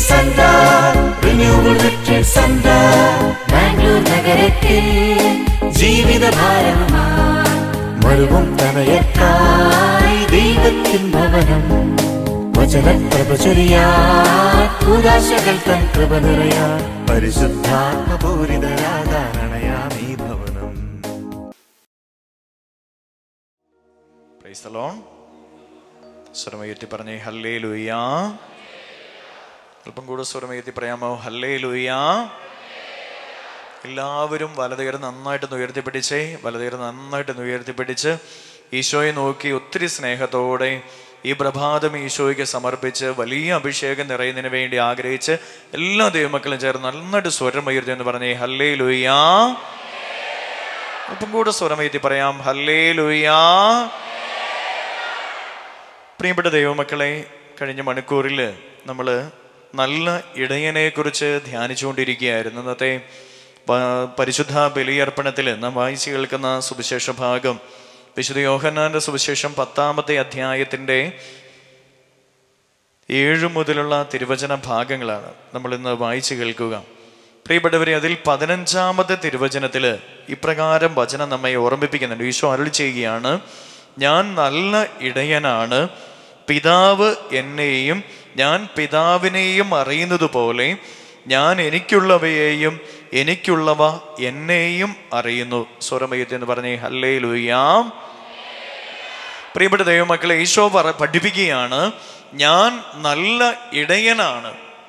Centre renewal retreat centre Bangalore നഗരത്തിൽ ജീവിതഭാരവുമായി മരുവും തനയത്തായി ദൈവത്തിൻ ഭവനം വചനപ്രഭചൊരിയാ ഉദാശകൾ തൻ കൃപ നിറയാ പരിശുദ്ധാത്മപൂരിതരാകാരണയാം ഈ ഭവനം പ്രൈസ് the Lord. സ്വരമയറ്റി പറഞ്ഞേ ഹല്ലേ ലുയ്യാ അല്പം കൂടെ സ്വരമയറ്റി പറയാമോ ഹല്ലേ ലുയ്യാ എല്ലാവരും വലതുകരം നന്നായിട്ടൊന്ന് ഉയർത്തിപ്പിടിച്ചേ വലതുകരം നന്നായിട്ടൊന്ന് ഉയർത്തിപ്പിടിച്ച് ഈശോയെ നോക്കി ഒത്തിരി സ്നേഹത്തോടെ ഈ പ്രഭാതം ഈശോയ്ക്ക് സമർപ്പിച്ച് വലിയ അഭിഷേകം നിറയുന്നതിന് വേണ്ടി ആഗ്രഹിച്ച് എല്ലാ ദൈവമക്കളും ചേർന്ന് നന്നായിട്ട് സ്വരം ഉയർത്തി എന്ന് പറഞ്ഞേ ഹല്ലേ ലുയ്യാ അല്പം കൂടെ സ്വരമയറ്റി പറയാം ഹല്ലേ ലുയ്യാ പ്രിയപ്പെട്ട ദൈവമക്കളെ കഴിഞ്ഞ മണിക്കൂറിൽ നമ്മൾ നല്ല ഇടയനെ കുറിച്ച് ധ്യാനിച്ചുകൊണ്ടിരിക്കുകയായിരുന്നു ഇന്നത്തെ പ- പരിശുദ്ധ ബലിയർപ്പണത്തിൽ നാം വായിച്ചു കേൾക്കുന്ന സുവിശേഷ ഭാഗം വിശുദ്ധ യോഹന്നാന്റെ സുവിശേഷം പത്താമത്തെ അധ്യായത്തിൻ്റെ ഏഴ് മുതലുള്ള തിരുവചന ഭാഗങ്ങളാണ് നമ്മൾ ഇന്ന് വായിച്ചു കേൾക്കുക പ്രിയപ്പെട്ടവരെ അതിൽ പതിനഞ്ചാമത്തെ തിരുവചനത്തിൽ ഇപ്രകാരം വചനം നമ്മെ ഓർമ്മിപ്പിക്കുന്നുണ്ട് ഈശോ അരുളി ചെയ്യുകയാണ് ഞാൻ നല്ല ഇടയനാണ് പിതാവ് എന്നെയും ഞാൻ പിതാവിനെയും അറിയുന്നത് പോലെ ഞാൻ എനിക്കുള്ളവയെയും എനിക്കുള്ളവ എന്നെയും അറിയുന്നു സ്വരമയത്ത് എന്ന് പറഞ്ഞേ ഹല്ലേ ലുയാം പ്രിയപ്പെട്ട ദൈവമക്കളെ ഈശോ പറ പഠിപ്പിക്കുകയാണ് ഞാൻ നല്ല ഇടയനാണ്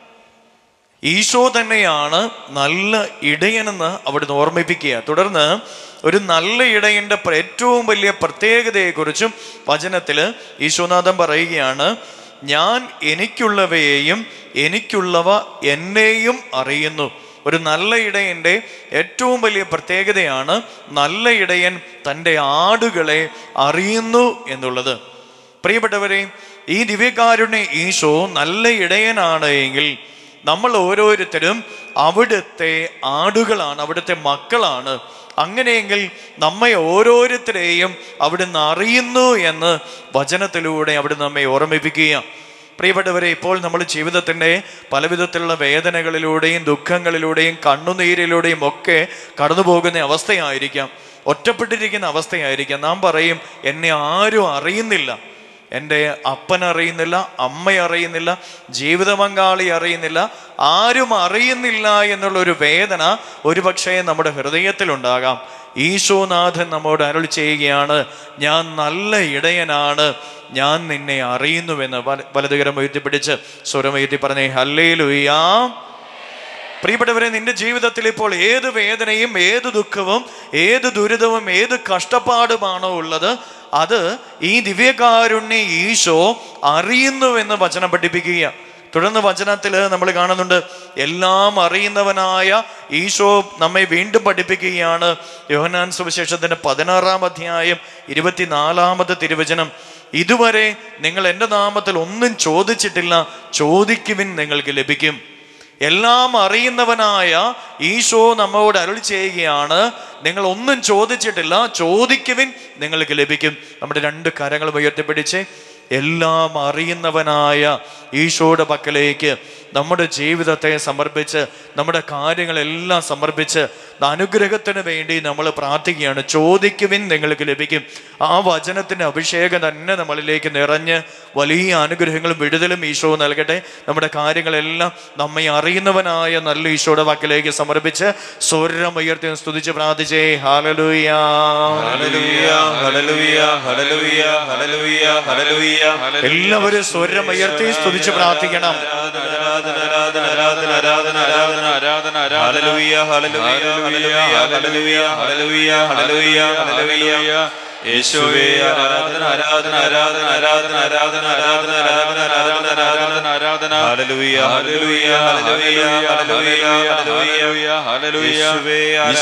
ഈശോ തന്നെയാണ് നല്ല ഇടയനെന്ന് അവിടുന്ന് ഓർമ്മിപ്പിക്കുക തുടർന്ന് ഒരു നല്ല ഇടയന്റെ പ്ര- ഏറ്റവും വലിയ പ്രത്യേകതയെക്കുറിച്ചും വചനത്തില് ഈശോനാഥൻ പറയുകയാണ് ഞാൻ എനിക്കുള്ളവയെയും എനിക്കുള്ളവ എന്നെയും അറിയുന്നു ഒരു നല്ല ഇടയന്റെ ഏറ്റവും വലിയ പ്രത്യേകതയാണ് നല്ല ഇടയൻ തൻ്റെ ആടുകളെ അറിയുന്നു എന്നുള്ളത് പ്രിയപ്പെട്ടവരെ ഈ ദിവ്യകാരുണ്യ ഈശോ നല്ല ഇടയനാണ് എങ്കിൽ നമ്മൾ ഓരോരുത്തരും അവിടുത്തെ ആടുകളാണ് അവിടുത്തെ മക്കളാണ് അങ്ങനെയെങ്കിൽ നമ്മെ ഓരോരുത്തരെയും അവിടുന്ന് അറിയുന്നു എന്ന് വചനത്തിലൂടെ അവിടുന്ന് നമ്മെ ഓർമ്മിപ്പിക്കുക പ്രിയപ്പെട്ടവരെ ഇപ്പോൾ നമ്മൾ ജീവിതത്തിൻ്റെ പലവിധത്തിലുള്ള വേദനകളിലൂടെയും ദുഃഖങ്ങളിലൂടെയും കണ്ണുനീരിലൂടെയും ഒക്കെ കടന്നു പോകുന്ന അവസ്ഥയായിരിക്കാം ഒറ്റപ്പെട്ടിരിക്കുന്ന അവസ്ഥയായിരിക്കാം നാം പറയും എന്നെ ആരും അറിയുന്നില്ല എൻ്റെ അപ്പൻ അറിയുന്നില്ല അമ്മ അറിയുന്നില്ല ജീവിത പങ്കാളി അറിയുന്നില്ല ആരും അറിയുന്നില്ല എന്നുള്ള ഒരു വേദന ഒരുപക്ഷെ നമ്മുടെ ഹൃദയത്തിലുണ്ടാകാം ഈശോനാഥൻ നമ്മോട് അരുൾ ചെയ്യുകയാണ് ഞാൻ നല്ല ഇടയനാണ് ഞാൻ നിന്നെ അറിയുന്നുവെന്ന് വല- വലതുകരം ഉയർത്തിപ്പിടിച്ച് സ്വരം ഉയർത്തി പറഞ്ഞേ ഹല്ലേ ലുയ്യാം പ്രിയപ്പെട്ടവരെ നിന്റെ ജീവിതത്തിൽ ഇപ്പോൾ ഏത് വേദനയും ഏത് ദുഃഖവും ഏത് ദുരിതവും ഏത് കഷ്ടപ്പാടുമാണോ ഉള്ളത് അത് ഈ ദിവ്യകാരുണ്യ ഈശോ അറിയുന്നുവെന്ന് വചനം പഠിപ്പിക്കുക തുടർന്ന് വചനത്തിൽ നമ്മൾ കാണുന്നുണ്ട് എല്ലാം അറിയുന്നവനായ ഈശോ നമ്മെ വീണ്ടും പഠിപ്പിക്കുകയാണ് യോഹനാൻ സുവിശേഷത്തിന്റെ പതിനാറാം അധ്യായം ഇരുപത്തിനാലാമത്തെ തിരുവചനം ഇതുവരെ നിങ്ങൾ എൻ്റെ നാമത്തിൽ ഒന്നും ചോദിച്ചിട്ടില്ല ചോദിക്കുവിൻ നിങ്ങൾക്ക് ലഭിക്കും എല്ലാം അറിയുന്നവനായ ഈശോ നമ്മോട് അരുൾ ചെയ്യുകയാണ് നിങ്ങൾ ഒന്നും ചോദിച്ചിട്ടില്ല ചോദിക്കുവിൻ നിങ്ങൾക്ക് ലഭിക്കും നമ്മുടെ രണ്ട് കരങ്ങൾ ഉയർത്തിപ്പിടിച്ച് എല്ലാം അറിയുന്നവനായ ഈശോയുടെ പക്കലേക്ക് നമ്മുടെ ജീവിതത്തെ സമർപ്പിച്ച് നമ്മുടെ കാര്യങ്ങളെല്ലാം സമർപ്പിച്ച് അനുഗ്രഹത്തിന് വേണ്ടി നമ്മൾ പ്രാർത്ഥിക്കുകയാണ് ചോദിക്കുവിൻ നിങ്ങൾക്ക് ലഭിക്കും ആ വചനത്തിന്റെ അഭിഷേകം തന്നെ നമ്മളിലേക്ക് നിറഞ്ഞ് വലിയ അനുഗ്രഹങ്ങളും വിടുതലും ഈശോ നൽകട്ടെ നമ്മുടെ കാര്യങ്ങളെല്ലാം നമ്മെ അറിയുന്നവനായ നല്ല ഈശോയുടെ വാക്കിലേക്ക് സമർപ്പിച്ച് സ്വരം ഉയർത്തി സ്തുതിച്ച് പ്രാർത്ഥിച്ചേ hallelujah hallelujah hallelujah hallelujah hallelujah hallelujah എല്ലാവരും സ്വരം ഉയർത്തി സ്തുതിച്ച് പ്രാർത്ഥിക്കണം ആരാധന ആരാധന ആരാധന ആരാധന ആരാധന ആരാധന hallelujah hallelujah hallelujah hallelujah hallelujah hallelujah യേശുവേ ആരാധന ആരാധന ആരാധന ആരാധന ആരാധന ആരാധന ആരാധന ആരാധന ആരാധന ആരാധന hallelujah hallelujah hallelujah hallelujah hallelujah hallelujah യേശുവേ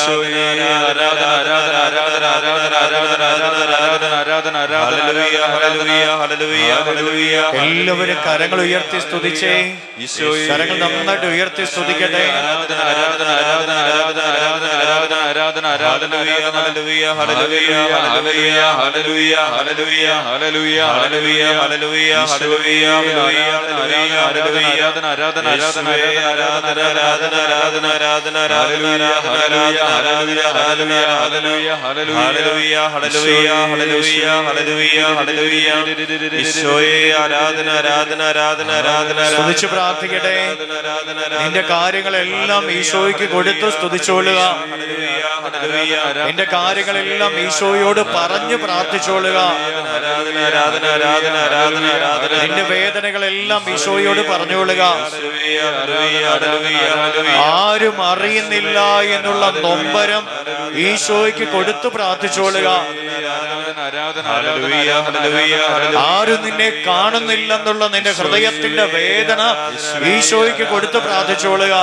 ആരാധന ആരാധന ആരാധന ആരാധന ആരാധന ആരാധന ആരാധന ആരാധന ആരാധന ഹല്ലേലൂയ ഹല്ലേലൂയ ഹല്ലേലൂയ ഹല്ലേലൂയ എല്ലാവരും കരങ്ങൾ ഉയർത്തി സ്തുതിച്ചേ ഈശോയെ കരങ്ങൾ നന്നായിട്ട് ഉയർത്തി സ്തുതിക്കട്ടെ ആരാധന ആരാധന ആരാധന ആരാധന ആരാധന ആരാധന ആരാധന ആരാധന hallelujah hallelujah hallelujah hallelujah hallelujah hallelujah hallelujah hallelujah hallelujah hallelujah hallelujah ആരാധന ആരാധന ആരാധന ആരാധന ആരാധന ആരാധന ആരാധന ആരാധന hallelujah hallelujah hallelujah hallelujah hallelujah hallelujah hallelujah hallelujah hallelujah ഈശോയെ ആരാധന ആരാധന ആരാധന ആരാധന സ്തുതിച്ച് പ്രാർത്ഥിക്കട്ടെ നിന്റെ കാര്യങ്ങളെല്ലാം ഈശോയ്ക്ക് കൊടുത്ത് സ്തുതിച്ചോളുക നിന്റെ കാര്യങ്ങളെല്ലാം ഈശോയോട് പറഞ്ഞു പ്രാർത്ഥിച്ചോളുക ആരാധന ആരാധന ആരാധന ആരാധന ആരാധന നിന്റെ വേദനകളെല്ലാം ഈശോയോട് പറഞ്ഞുകൊള്ളുക ആരും അറിയുന്നില്ല എന്നുള്ള നൊമ്പരം ഈശോയ്ക്ക് കൊടുത്തു പ്രാർത്ഥിച്ചോളുക ആരും നിന്നെ കാണുന്നില്ലെന്നുള്ള നിന്റെ ഹൃദയത്തിന്റെ വേദന ഈശോയ്ക്ക് കൊടുത്തു പ്രാർത്ഥിച്ചോളുക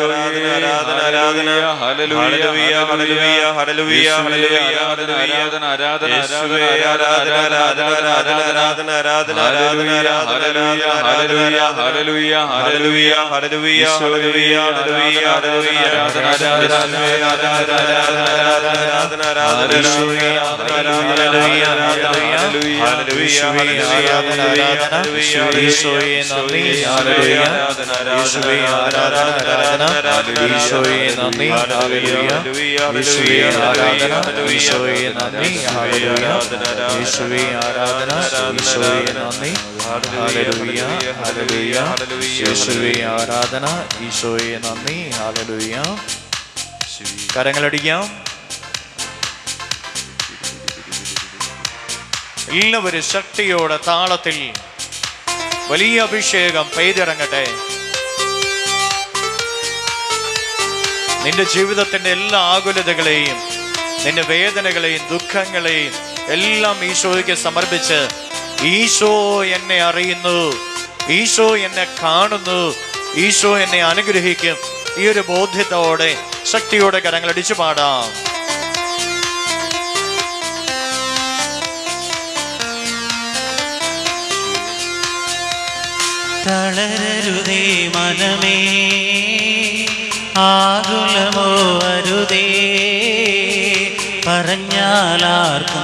ഈശോയെ നന്ദി ഹല്ലേലൂയ യേശുവേ ആരാധന ആരാധന ഈശോയെ നന്ദി ഹല്ലേലൂയ യേശുവേ ആരാധന ഈശോയെ നന്ദി ഹല്ലേലൂയ യേശുവേ ആരാധന ഈശോയെ നന്ദി ഹല്ലേലൂയ ഹല്ലേലൂയ യേശുവേ ആരാധന ഈശോയെ നന്ദി ഹല്ലേലൂയ കരങ്ങളടിക്കാം എല്ലാവരും ശക്തിയോടെ താളത്തിൽ വലിയ അഭിഷേകം പെയ്തിറങ്ങട്ടെ നിന്റെ ജീവിതത്തിന്റെ എല്ലാ ആകുലതകളെയും നിന്റെ വേദനകളെയും ദുഃഖങ്ങളെയും എല്ലാം ഈശോയ്ക്ക് സമർപ്പിച്ച് ഈശോ എന്നെ അറിയുന്നു ഈശോ എന്നെ കാണുന്നു ഈശോ എന്നെ അനുഗ്രഹിക്കും ഈ ഒരു ബോധ്യത്തോടെ ശക്തിയോടെ കരങ്ങൾ അടിച്ചു പാടാം തളരരുതേ മനമേ ആകുലമോ അരുതേ പറഞ്ഞാലാർക്കും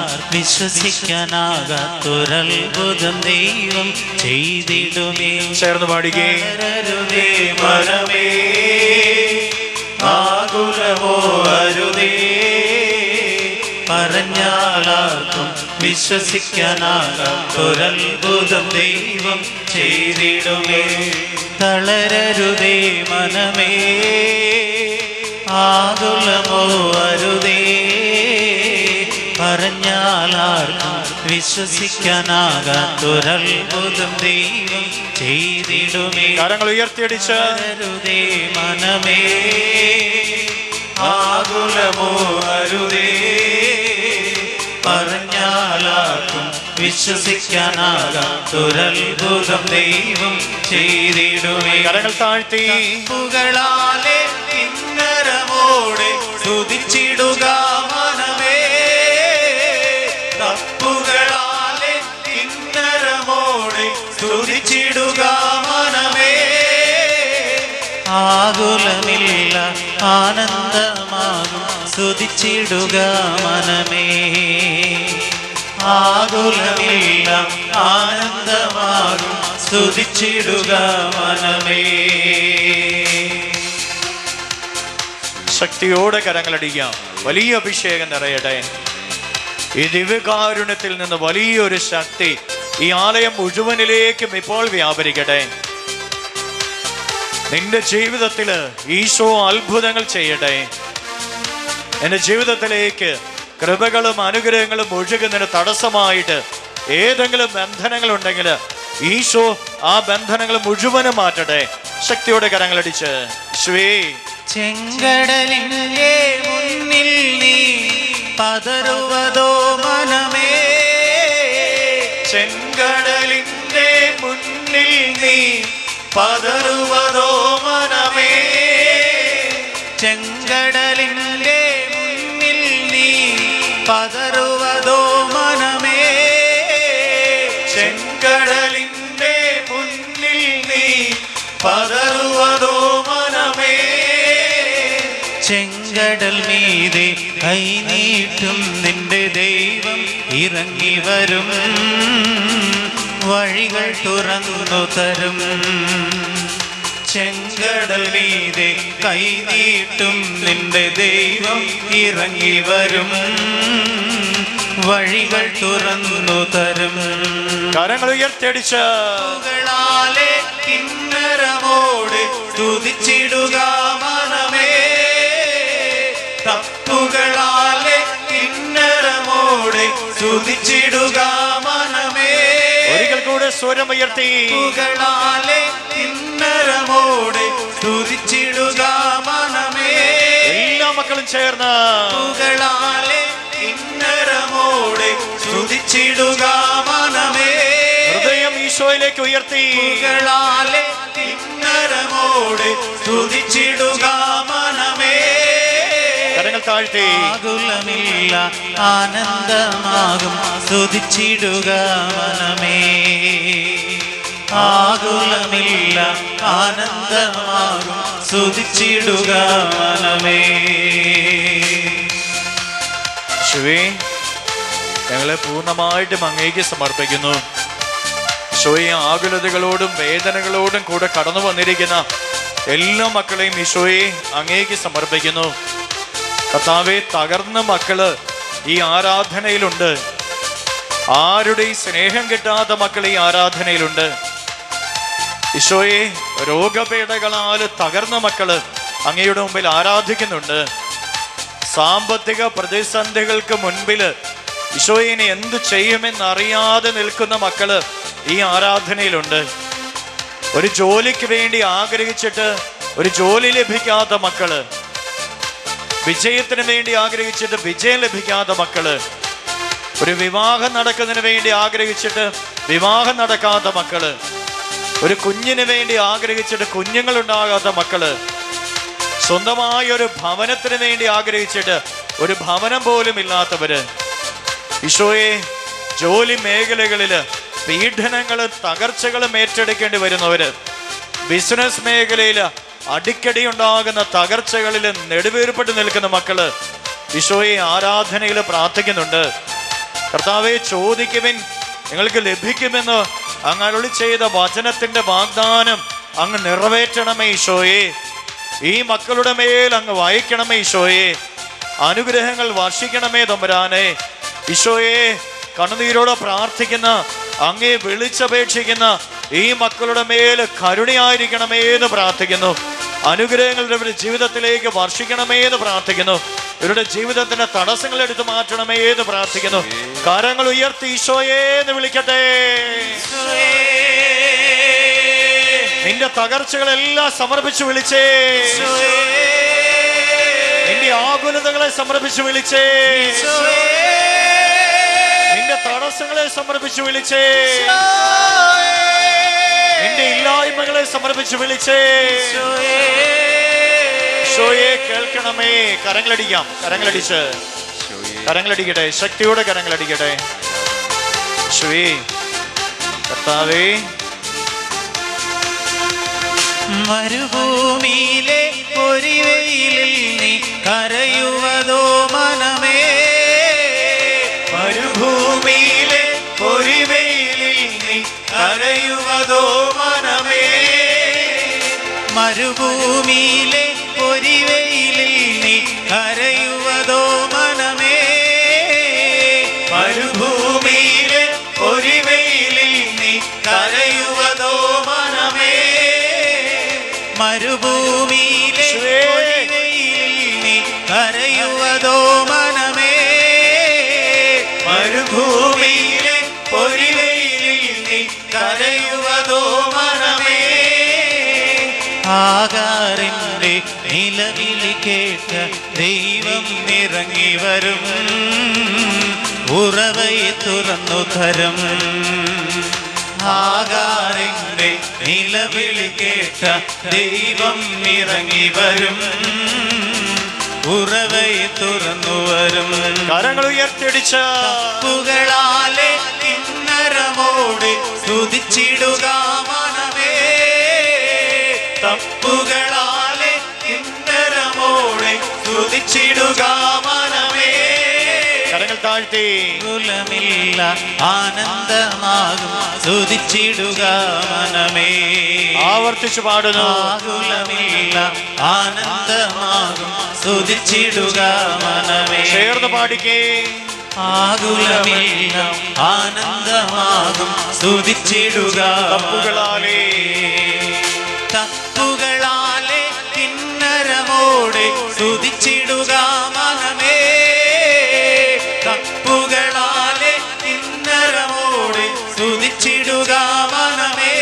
വിശ്വസിക്കാനാകാത്തൊരത്ഭുതം ദൈവം ചെയ്തിടുമേ ചേർന്ന് പാടിക്കേ തളരരുതേ മനമേ ആകുലമോ അരുതേ പറഞ്ഞാലാർക്കും വിശ്വസിക്കാനാകാത്തൊരത്ഭുതം ദൈവം ചെയ്തിടുമേ തളരരുതേ മനമേ ആകുലമോ അരുതേ പറഞ്ഞാലാർക്കും വിശ്വസിക്കാനാകാത്തൊരത്ഭുതം ദൈവം ചെയ്തിടുമേ കരങ്ങൾ ഉയർത്തിയടിച്ച് അരുതേ മനമേ ആകുലമോ അരുതേ പറഞ്ഞാലാർക്കും വിശ്വസിക്കാനാകാത്തൊരത്ഭുതം ദൈവം ചെയ്തിടുമേ കരങ്ങൾ താഴ്ത്തി പുകളാലെ കിന്നരമോടെ സ്തുതിച്ചിടുക മനമേ തപ്പുകളാലെ കിന്നരമോടെ സ്തുതിച്ചിടുക മനമേ ആകുലമില്ല ആനന്ദമാകും സ്തുതിച്ചിടുക മനമേ ആകുലമില്ല ആനന്ദമാകും സ്തുതിച്ചിടുക മനമേ ശക്തിയോടെ കരങ്ങളടിക്കാം വലിയ അഭിഷേകം നിറയട്ടെ ഈ ദിവ്യകാരുണ്യത്തിൽ നിന്ന് വലിയൊരു ശക്തി ഈ ആലയം മുഴുവനിലേക്കും ഇപ്പോൾ വ്യാപരിക്കട്ടെ നിന്റെ ജീവിതത്തില് ഈശോ അത്ഭുതങ്ങൾ ചെയ്യട്ടെ എന്റെ ജീവിതത്തിലേക്ക് കൃപകളും അനുഗ്രഹങ്ങളും ഒഴുകുന്നതിന് തടസ്സമായിട്ട് ഏതെങ്കിലും ബന്ധനങ്ങൾ ഉണ്ടെങ്കിൽ ഈശോ ആ ബന്ധനങ്ങൾ മുഴുവനും മാറ്റട്ടെ ശക്തിയോടെ കരങ്ങളടിച്ച് ശ്വേ ചെങ്കടലിന്റെ മുന്നിൽ നീ പതറുവതോ മനമേ ചെങ്കടലിന്റെ മുന്നിൽ നീ പതറുവതോ മനമേ ചെങ്കടലിന്റെ മുന്നിൽ നീ പതറുവതോ മനമേ ചെങ്കടലിന്റെ മുന്നിൽ നീ പതറുവതോ മനമേ ചെങ്ക ചെങ്കടൽ മീതെ കൈനീട്ടും നിന്റെ ദൈവം ഇറങ്ങി വരും വഴികൾ തുറന്നു തരും ചെങ്കടൽ മീതെ കൈനീട്ടും നിന്റെ ദൈവം ഇറങ്ങി വരും വഴികൾ തുറന്നു തരും കരങ്ങൾ ഉയർത്തിയടിച്ച് ാലെ കിന്നരമോട് തുതിച്ചിടുക മനമേ തപ്പുകളാലെ കിന്നരമോട് തുതിച്ചിടുക മനമേ ഒരിക്കൽ കൂടെ സ്വരം ഉയർത്തി തപ്പുകളാലെ കിന്നരമോട് തുതിച്ചിടുക മനമേ എല്ലാ മക്കളും ചേർന്ന് തപ്പുകളാലെ കിന്നരമോട് തുതിച്ചിടുക മനമേ ഹൃദയം ഈശോയിലേക്ക് ഉയർത്തി ാലെ കിന്നരമോട് തുതിച്ചിടുക മനമേ കരങ്ങൾ താഴ്ത്തി ആകുലമില്ല ആനന്ദമാകും സ്തുതിച്ചിടുക മനമേ ആകുലമില്ല ആനന്ദമാകും സ്തുതിച്ചിടുക മനമേ ശിവേ ഞങ്ങളെ പൂർണ്ണമായിട്ടും അങ്ങേക്ക് സമർപ്പിക്കുന്നു ഈശോയെ ആകുലതകളോടും വേദനകളോടും കൂടെ കടന്നു വന്നിരിക്കുന്ന എല്ലാ മക്കളെയും ഈശോയെ അങ്ങേക്ക് സമർപ്പിക്കുന്നു കർത്താവെ തകർന്ന മക്കള് ഈ ആരാധനയിലുണ്ട് ആരുടെയും സ്നേഹം കിട്ടാത്ത മക്കൾ ഈ ആരാധനയിലുണ്ട് ഈശോയെ രോഗപീഠകളാൽ തകർന്ന മക്കള് അങ്ങയുടെ മുമ്പിൽ ആരാധിക്കുന്നുണ്ട് സാമ്പത്തിക പ്രതിസന്ധികൾക്ക് മുൻപിൽ ഈശോയിനെ എന്തു ചെയ്യുമെന്നറിയാതെ നിൽക്കുന്ന മക്കള് ഈ ആരാധനയിലുണ്ട് ഒരു ജോലിക്ക് വേണ്ടി ആഗ്രഹിച്ചിട്ട് ഒരു ജോലി ലഭിക്കാത്ത മക്കള് വിജയത്തിന് വേണ്ടി ആഗ്രഹിച്ചിട്ട് വിജയം ലഭിക്കാത്ത മക്കള് ഒരു വിവാഹം നടക്കുന്നതിന് വേണ്ടി ആഗ്രഹിച്ചിട്ട് വിവാഹം നടക്കാത്ത മക്കള് ഒരു കുഞ്ഞിന് വേണ്ടി ആഗ്രഹിച്ചിട്ട് കുഞ്ഞുങ്ങൾ ഉണ്ടാകാത്ത മക്കള് സ്വന്തമായ ഒരു ഭവനത്തിന് വേണ്ടി ആഗ്രഹിച്ചിട്ട് ഒരു ഭവനം പോലും ഇല്ലാത്തവര് ഈശോയെ ജോലി മേഖലകളില് പീഡനങ്ങളും തകർച്ചകളും ഏറ്റെടുക്കേണ്ടി വരുന്നവര് ബിസിനസ് മേഖലയില് അടിക്കടി ഉണ്ടാകുന്ന തകർച്ചകളിൽ നെടുവേർപ്പെട്ട് നിൽക്കുന്ന മക്കള് ഈശോയെ ആരാധനയിൽ പ്രാർത്ഥിക്കുന്നുണ്ട് കർത്താവെ ചോദിക്കുവിൻ നിങ്ങൾക്ക് ലഭിക്കുമെന്ന് അങ്ങ് അരുളി ചെയ്ത വചനത്തിന്റെ വാഗ്ദാനം അങ്ങ് നിറവേറ്റണമേ ഈശോയെ ഈ മക്കളുടെ മേൽ അങ്ങ് വായിക്കണമേ ഈശോയെ അനുഗ്രഹങ്ങൾ വർഷിക്കണമേ തമ്പുരാനെ ഈശോയെ കണ്ണുനീരോടെ പ്രാർത്ഥിക്കുന്ന അങ്ങേ വിളിച്ചപേക്ഷിക്കുന്ന ഈ മക്കളുടെ മേൽ കരുണയായിരിക്കണമേ എന്ന് പ്രാർത്ഥിക്കുന്നു അനുഗ്രഹങ്ങൾ ഇവരുടെ ജീവിതത്തിലേക്ക് വർഷിക്കണമേ എന്ന് പ്രാർത്ഥിക്കുന്നു ഇവരുടെ ജീവിതത്തിന്റെ തടസ്സങ്ങൾ എടുത്തു മാറ്റണമേ എന്ന് പ്രാർത്ഥിക്കുന്നു കരങ്ങൾ ഉയർത്തി ഈശോയെ എന്ന് വിളിക്കട്ടെ നിന്റെ തകർച്ചകളെല്ലാം സമർപ്പിച്ചു വിളിച്ചേ നിന്റെ ആകുലതകളെ സമർപ്പിച്ചു വിളിച്ചേ നിന്റെ തടസ്സങ്ങളെ സമർപ്പിച്ചു വിളിച്ചേ നിന്റെ ഇല്ലായ്മകളെ സമർപ്പിച്ചു വിളിച്ചേ ഷോയെ കേൾക്കണമേ കരങ്ങളടിക്കാം കരങ്ങളടിച്ച് കരങ്ങളടിക്കട്ടെ ശക്തിയോടെ കരങ്ങളടിക്കട്ടെ ഷോയെ കർത്താവേ മരുഭൂമിയിലെ ഒരു വെയിലിൽ നീ കരയുവതോ മനമേ മരുഭൂമിയിലെ ഒരു വെയിലിൽ നീ കരയുവതോ മനമേ മരുഭൂമിയിലെ ഒരു വെയിലിൽ നീ കരയുവതോ മനമേ മരുഭൂമിയിലെ ഒരു വെയിലിൽ നീ കരയുവതോ മനമേ മരുഭൂമിയിലെ ഒരു വെയിലിൽ നീ കരയുവതോ മനമേ മരുഭൂമിയിലെ ഒരു വെയിലിൽ നീ കരയുവതോ മനമേ ആകാറിന്റെ നിലവിളി കേട്ട ദൈവം ഇറങ്ങി വരും ഉറവയെ തുറന്നു തരും ആകാറിന്റെ നിലവിളി കേട്ട ദൈവം ഇറങ്ങി വരും ഉറവയെ തുറന്നു വരും കരങ്ങൾ ഉയർത്തിയടിച്ച് പുകളാലെ കിന്നരമോട് സ്തുതിച്ചിടുക മനമേ തപ്പുകളാലെ കിന്നരമോടെ സ്തുതി സ്തുതിച്ചിടുക മനമേ കരങ്ങൾ താഴ്ത്തി കുലമില്ല ആനന്ദമാകും സ്തുതിച്ചിടുക മനമേ ആവർത്തിച്ചു പാടുന്നു ആകുലമില്ല ആനന്ദമാകും സ്തുതിച്ചിടുക മനമേ ചേർന്ന് പാടിക്കേ ആകുലമില്ല ആനന്ദമാകും സ്തുതിച്ചിടുക തപ്പുകളാലേ തപ്പുകളാലെ കിന്നരമോടെ സ്തുതിച്ചിടുക മനമേ തപ്പുകളാലെ കിന്നരമോടെ സ്തുതിച്ചിടുക മനമേ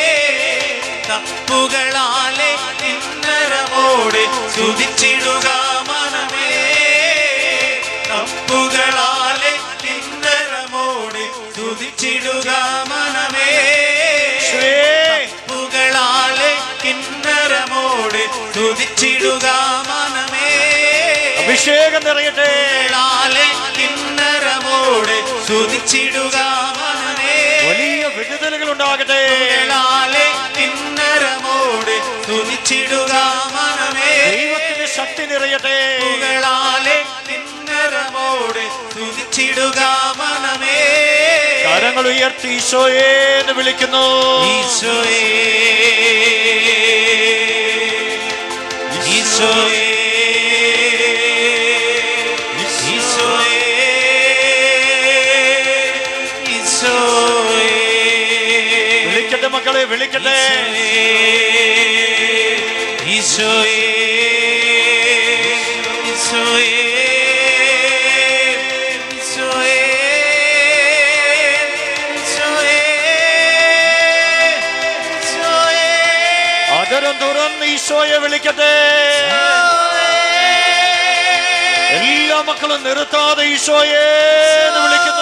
തപ്പുകളാലെ കിന്നരമോടെ സ്തുതിച്ചിടുക മനമേ തപ്പുകളാലെ കിന്നരമോടെ സ്തുതിച്ചിടുക മനമേ പുകളാലെ കിന്നരമോടെ സ്തുതിച്ചിടുക മനമേ അഭിഷേകം നിറയട്ടെ പുകളാലെ കിന്നരമോടെ സ്തുതിച്ചിടുക മനമേ വലിയ വിടുതലുകൾ ഉണ്ടാകട്ടെ പുകളാലെ കിന്നരമോടെ സ്തുതിച്ചിടുക മനമേ ദൈവത്തിന്റെ ശക്തി നിറയട്ടെ പുകളാലെ കിന്നരമോടെ സ്തുതിച്ചിടുക മനമേ കരങ്ങൾ ഉയർത്തി ഈശോയെ എന്ന് വിളിക്കുന്നു ഈശോയേ ഈശോയേ ഈശോയേ ഈശോയേ വിളിക്കട്ടെ മക്കളെ വിളിക്കട്ടെ ഈശോയേ ഈശോയേ ഈശോയേ ഈശോയേ ഈശോയേ അതരം തുറന്ന് ഈശോയെ വിളിക്കട്ടെ എല്ലാ മക്കളും നിർത്താതെ ഈശോയെ എന്ന് വിളിക്കുന്നു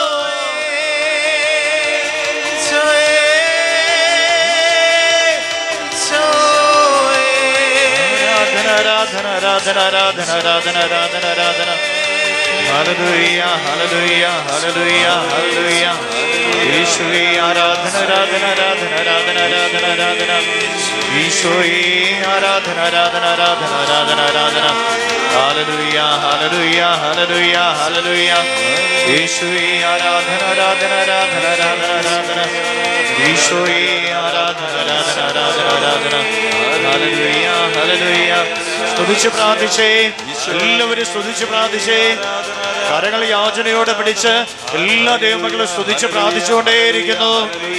ആരാധന ആരാധന ആരാധന ആരാധന ആരാധന ആരാധന ആരാധന ഹല്ലേലൂയ ഹല്ലേലൂയ ഹല്ലേലൂയ ഹല്ലേലൂയ യേശുവേ ആരാധന ആരാധന ആരാധന ആരാധന ആരാധന ആരാധന ഈശോയേ ആരാധന ആരാധന ആരാധന ആരാധന ആരാധന ഹല്ലേലൂയ ഹല്ലേലൂയ ഹല്ലേലൂയ ഹല്ലേലൂയ യേശുവേ ആരാധന ആരാധന ആരാധന ആരാധന ആരാധന ഈശോയേ ആരാധന ആരാധന ആരാധന ആരാധന ഹല്ലേലൂയ ഹല്ലേലൂയ സ്തുതിച്ച് പ്രാർത്ഥിച്ചേ എല്ലാവരും സ്തുതിച്ച് പ്രാർത്ഥിച്ചേ കരങ്ങൾ യാചനയോടെ പിടിച്ച് എല്ലാ ദൈവമക്കളും സ്തുതിച്ച് പ്രാർത്ഥിച്ചുകൊണ്ടേയിരിക്കുന്നു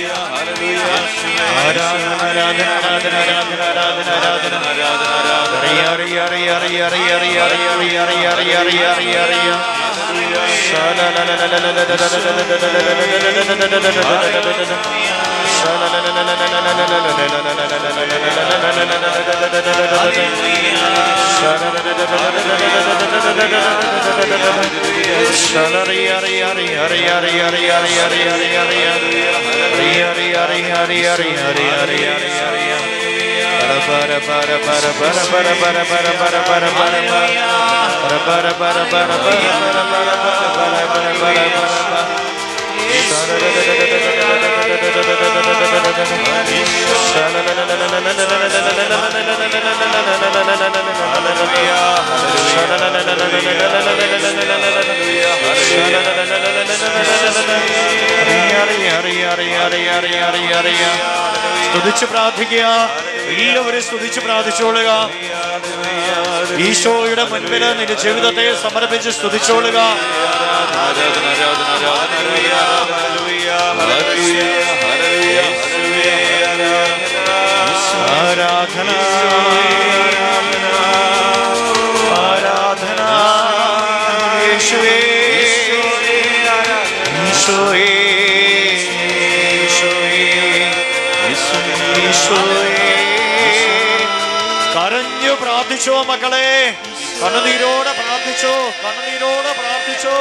ആരാധന ആരാധന ആരാധന ആരാധന ആരാധന ആരാധന ആരാധന ആരാധന അറിയ അറിയ അറിയ അറിയ അറിയ അറിയ അറിയ അറിയ അറിയ അറിയ അറിയ അറിയ അറിയ സ്തുതിച്ച് പ്രാർത്ഥിക്കുക എല്ലാവരും സ്തുതിച്ച് പ്രാർത്ഥിച്ചോളുക ഈശോയുടെ മുൻപിൽ നിന്റെ ജീവിതത്തെ സമർപ്പിച്ച് സ്തുതിച്ചോളുക ആരാധന ആരാധന യേശുവേ ഈശോയേ ഈശോയേ ഈശോയേ കരഞ്ഞു പ്രാർത്ഥിച്ചോ മക്കളെ കണ്ണുനീരോടെ പ്രാർത്ഥിച്ചോ കണ്ണുനീരോടെ പ്രാർത്ഥിച്ചോ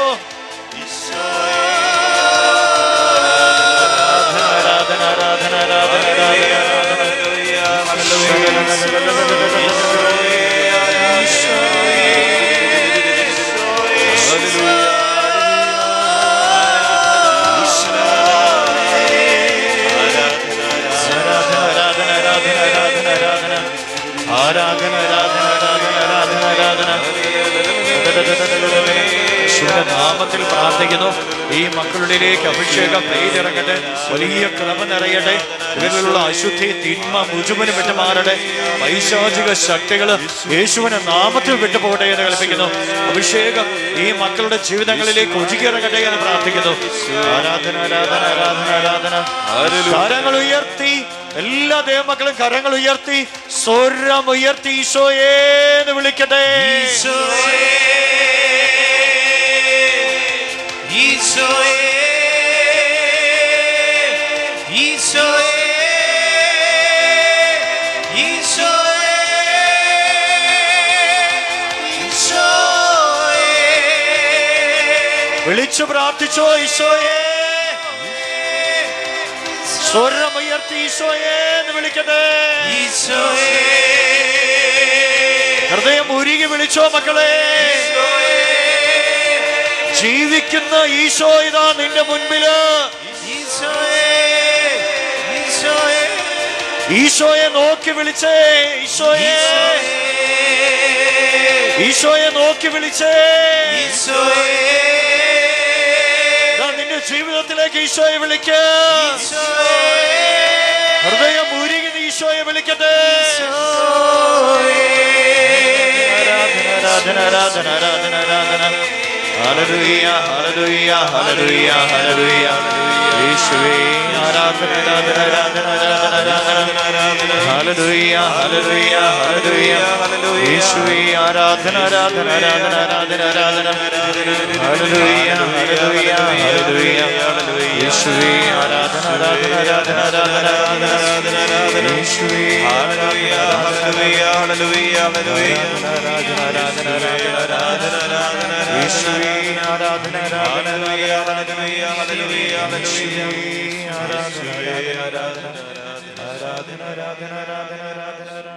ആരാധന ആരാധന ആരാധന ആരാധന ആരാധന ആരാധന ആരാധന ആരാധന ആരാധന ആരാധന ആരാധന ആരാധന യേശുവിന്റെ നാമത്തിൽ പ്രാർത്ഥിക്കുന്നു ഈ മക്കളുടെയിലേക്ക് അഭിഷേകം പെയ്തിറങ്ങട്ടെ വലിയ ക്രമ നിറയട്ടെ ഇവരിലുള്ള അശുദ്ധി തിന്മ മുഴുവനും വിട്ടുമാറട്ടെ പൈശാചിക ശക്തികൾ യേശുവിന്റെ നാമത്തിൽ വിട്ടുപോകട്ടെ എന്ന് കൽപ്പിക്കുന്നു അഭിഷേകം ഈ മക്കളുടെ ജീവിതങ്ങളിലേക്ക് ഒഴുകിയിറങ്ങട്ടെ എന്ന് പ്രാർത്ഥിക്കുന്നു ആരാധന ആരാധന ആരാധന ആരാധന കരങ്ങൾ ഉയർത്തി എല്ലാ ദേവമക്കളും കരങ്ങൾ ഉയർത്തി സ്വരം ഉയർത്തി ഈശോയേ എന്ന് വിളിക്കട്ടെ ഈശോയേ ഈശോയേ ഈശോയേ ഈശോയേ ഈശോയേ വിളിച്ചു പ്രാർത്ഥിച്ചോ ഈശോയേ സ്വരം ഉയർത്തി ഈശോയേ എന്ന് വിളിക്കട്ടെ ഈശോയേ ഹൃദയം ഉരുകി വിളിച്ചോ മക്കളെ ജീവിക്കുന്ന ഈശോ ഇതാ നിന്റെ മുൻപില് ഈശോയേ ഈശോയേ ഈശോയെ നോക്കി വിളിച്ചേ ഈശോയെ ഈശോയെ നോക്കി വിളിച്ചേ ഈശോയേ ഇതാ നിന്റെ ജീവിതത്തിലേക്ക് ഈശോയെ വിളിക്ക ഹൃദയം ഉരുകി നീ ഈശോയെ വിളിക്കട്ടെ ആരാധന ആരാധന ആരാധന ആരാധന ഹല്ലേലൂയ ഹല്ലേലൂയ ഹല്ലേലൂയ ഹല്ലേലൂയ യേശുവേ ആരാധന ആരാധന ആരാധന ആരാധന ആരാധന ഹല്ലേലൂയ ഹല്ലേലൂയ ഹല്ലേലൂയ യേശുവേ ആരാധന ആരാധന ആരാധന ആരാധന ആരാധന ഹല്ലേലൂയ ഹല്ലേലൂയ ഹല്ലേലൂയ യേശുവേ ആരാധന ആരാധന ആരാധന ആരാധന ആരാധന യേശുവേ ഹല്ലേലൂയ ഹല്ലേലൂയ ഹല്ലേലൂയ ഹല്ലേലൂയ ആരാധന ആരാധന ആരാധന ആരാധന യേശുവേ ആരാധന ആരാധന ഹല്ലേലൂയ ഹല്ലേലൂയ ഹല്ലേലൂയ ഹല്ലേലൂയ ആരാധന ആരാധന ആരാധന ആരാധന ആരാധന ആരാധന ആരാധന